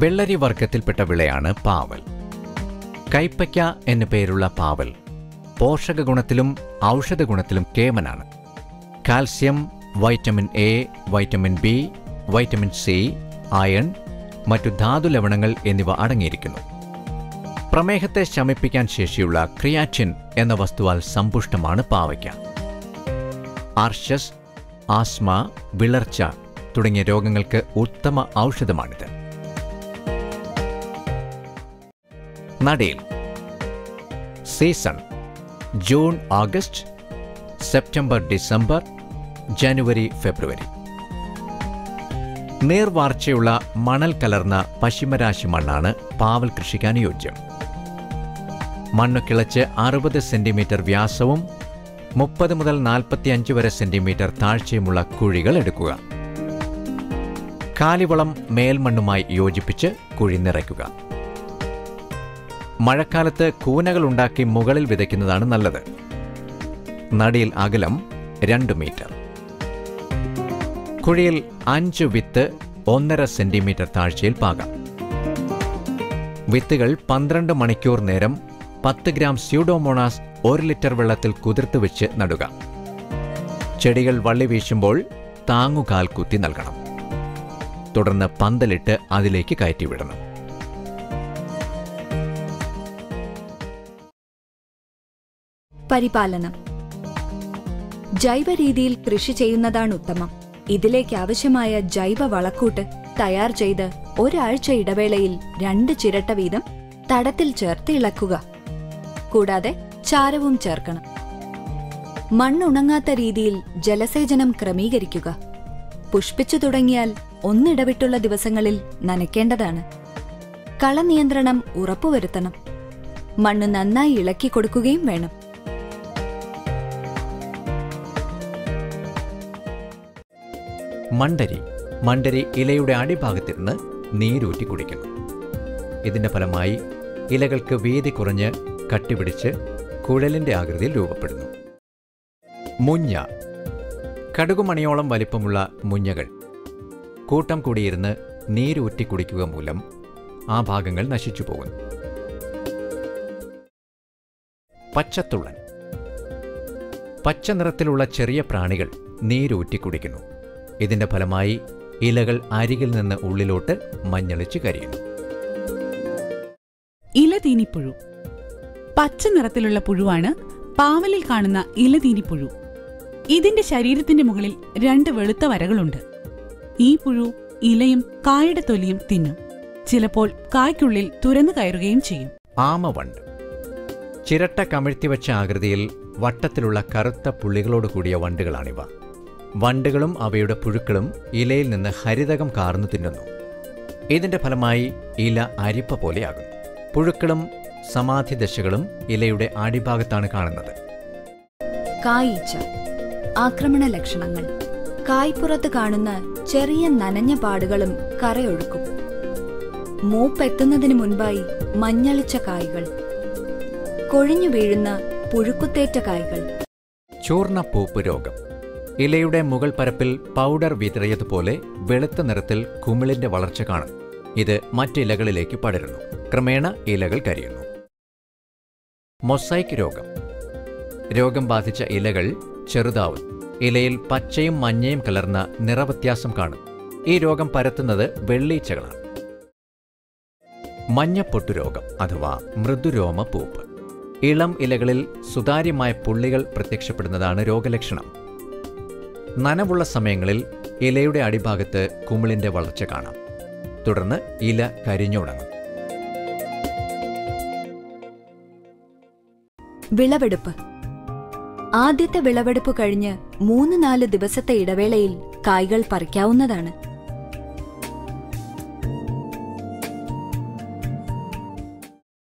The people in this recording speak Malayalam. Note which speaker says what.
Speaker 1: വെള്ളരി വർഗത്തിൽപ്പെട്ട വിളയാണ് പാവൽ കൈപ്പയ്ക്ക എന്നു പേരുള്ള പാവൽ പോഷക ഗുണത്തിലും ഔഷധ ഗുണത്തിലും കേമനാണ് calcium vitamin A vitamin B vitamin C iron മറ്റു ധാതു ലവണങ്ങൾ എന്നിവ അടങ്ങിയിരിക്കുന്നു പ്രമേഹത്തെ ശമിപ്പിക്കാൻ ശേഷിയുള്ള ക്രിയാറ്റിൻ എന്ന വസ്തുവാൽ സമ്പുഷ്ടമാണ് പാവയ്ക്ക ആർഷസ് ആസ്മ വിളർച്ച തുടങ്ങിയ രോഗങ്ങൾക്ക് ഉത്തമ ഔഷധമാണിത് നടീൽ season June August September December ജനുവരി ഫെബ്രുവരി നീർവാർച്ചയുള്ള മണൽ കലർന്ന പശ്ചിമരാശി മണ്ണാണ് പാവൽ കൃഷിക്ക് അനുയോജ്യം മണ്ണ് കിളച്ച് അറുപത് സെന്റിമീറ്റർ വ്യാസവും മുപ്പത് മുതൽ നാൽപ്പത്തിയഞ്ച് വരെ സെന്റിമീറ്റർ താഴ്ചയുമുള്ള കുഴികൾ എടുക്കുക കാലിവളം മേൽമണ്ണുമായി യോജിപ്പിച്ച് കുഴി നിറയ്ക്കുക മഴക്കാലത്ത് കൂനകൾ ഉണ്ടാക്കി മുകളിൽ വിതയ്ക്കുന്നതാണ് നല്ലത് നടിയിൽ അകലം രണ്ട് മീറ്റർ കുഴിയിൽ അഞ്ച് വിത്ത് ഒന്നര സെന്റിമീറ്റർ താഴ്ചയിൽ പാകാം വിത്തുകൾ പന്ത്രണ്ട് മണിക്കൂർ നേരം പത്ത് ഗ്രാം സ്യൂഡോമോണാസ് ഒരു ലിറ്റർ വെള്ളത്തിൽ കുതിർത്ത് വെച്ച് നടുക ചെടികൾ വള്ളി വീശുമ്പോൾ താങ്ങുകാൽ കുത്തി നൽകണം തുടർന്ന് പന്തലിട്ട് അതിലേക്ക് കയറ്റിവിടണം
Speaker 2: പരിപാലനം ജൈവ രീതിയിൽ കൃഷി ചെയ്യുന്നതാണ് ഉത്തമം ഇതിലേക്ക് ആവശ്യമായ ജൈവ വളക്കൂട്ട് തയ്യാർ ചെയ്ത് ഒരാഴ്ച ഇടവേളയിൽ രണ്ട് ചിരട്ട വീതം തടത്തിൽ ചേർത്ത് ഇളക്കുക കൂടാതെ ചാരവും ചേർക്കണം മണ്ണുണങ്ങാത്ത രീതിയിൽ ജലസേചനം ക്രമീകരിക്കുക പുഷ്പിച്ചു തുടങ്ങിയാൽ ഒന്നിടവിട്ടുള്ള ദിവസങ്ങളിൽ നനയ്ക്കേണ്ടതാണ് കളനിയന്ത്രണം ഉറപ്പുവരുത്തണം മണ്ണ് നന്നായി ഇളക്കി കൊടുക്കുകയും വേണം
Speaker 1: മണ്ടരി മണ്ടരി ഇലയുടെ അടിഭാഗത്തിരുന്ന് നീരൂറ്റി കുടിക്കുന്നു ഇതിന്റെ ഫലമായി ഇലകൾക്ക് വീതി കുറഞ്ഞ് കട്ടിപിടിച്ച് കുഴലിന്റെ ആകൃതിയിൽ രൂപപ്പെടുന്നു മുഞ്ഞ കടുകുമണിയോളം വലിപ്പമുള്ള മുഞ്ഞകൾ കൂട്ടം കൂടിയിരുന്ന് നീരൂറ്റി കുടിക്കുക മൂലം ആ ഭാഗങ്ങൾ നശിച്ചു പോകുന്നു പച്ചത്തുള്ളൻ പച്ച നിറത്തിലുള്ള ചെറിയ പ്രാണികൾ നീരൂറ്റി കുടിക്കുന്നു ഇതിന്റെ ഫലമായി ഇലകൾ അരികിൽ നിന്ന് ഉള്ളിലോട്ട് മഞ്ഞളിച്ച് കരിയുന്നു
Speaker 3: ഇലതീനിപ്പുഴു പച്ച നിറത്തിലുള്ള പുഴുവാണ് പാവലിൽ കാണുന്ന ഇലതീനിപ്പുഴു ഇതിന്റെ ശരീരത്തിന്റെ മുകളിൽ രണ്ട് വെളുത്ത വരകളുണ്ട് ഈ പുഴു ഇലയും കായുടെ തൊലിയും തിന്നും ചിലപ്പോൾ കായ്ക്കുള്ളിൽ തുരന്നു കയറുകയും ചെയ്യും
Speaker 1: ആമവണ്ട് ചിരട്ട കമിഴ്ത്തിവെച്ച ആകൃതിയിൽ വട്ടത്തിലുള്ള കറുത്ത പുള്ളികളോട് കൂടിയ വണ്ടുകളാണിവ വണ്ടുകളും അവയുടെ പുഴുക്കളും ഇലയിൽ നിന്ന് ഹരിതകം കാർന്നു തിന്നുന്നു ഇതിന്റെ ഫലമായി ഇല അരിപ്പ പോലെയാകുന്നു പുഴുക്കളും സമാധി ദശകളും ഇലയുടെ അടിഭാഗത്താണ് കാണുന്നത്
Speaker 2: കായീച്ച ആക്രമണ ലക്ഷണങ്ങൾ കായ്പുറത്ത് കാണുന്ന ചെറിയ നനഞ്ഞ പാടുകളും കറയൊഴുക്കും മൂപ്പെത്തുന്നതിന് മുൻപായി മഞ്ഞളിച്ച കായ്കൾ കൊഴിഞ്ഞു വീഴുന്ന പുഴുക്കുത്തേറ്റ കായ്കൾ
Speaker 1: ചൂർണപ്പൂപ്പ് രോഗം ഇലയുടെ മുകൾ പരപ്പിൽ പൗഡർ വിതറിയതുപോലെ വെളുത്ത നിറത്തിൽ കുമിളിന്റെ വളർച്ച കാണും ഇത് മറ്റിലകളിലേക്ക് പടരുന്നു ക്രമേണ ഇലകൾ കരിയുന്നു മൊസൈക്ക് രോഗം രോഗം ബാധിച്ച ഇലകൾ ചെറുതാവും ഇലയിൽ പച്ചയും മഞ്ഞയും കലർന്ന നിറവ്യത്യാസം കാണും ഈ രോഗം പരത്തുന്നത് വെള്ളീച്ചകളാണ് മഞ്ഞപ്പൊട്ടു രോഗം അഥവാ മൃദുരോമ പൂപ്പ് ഇളം ഇലകളിൽ സുതാര്യമായ പുള്ളികൾ പ്രത്യക്ഷപ്പെടുന്നതാണ് രോഗലക്ഷണം നനവുള്ള സമയങ്ങളിൽ ഇലയുടെ അടിഭാഗത്ത് കുമിളിന്റെ വളർച്ച കാണാം തുടർന്ന് ഇല കരിഞ്ഞുടങ്ങും
Speaker 2: വിളവെടുപ്പ് ആദ്യത്തെ വിളവെടുപ്പ് കഴിഞ്ഞ് മൂന്ന് നാല് ദിവസത്തെ ഇടവേളയിൽ കായ്കൾ പറിക്കാവുന്നതാണ്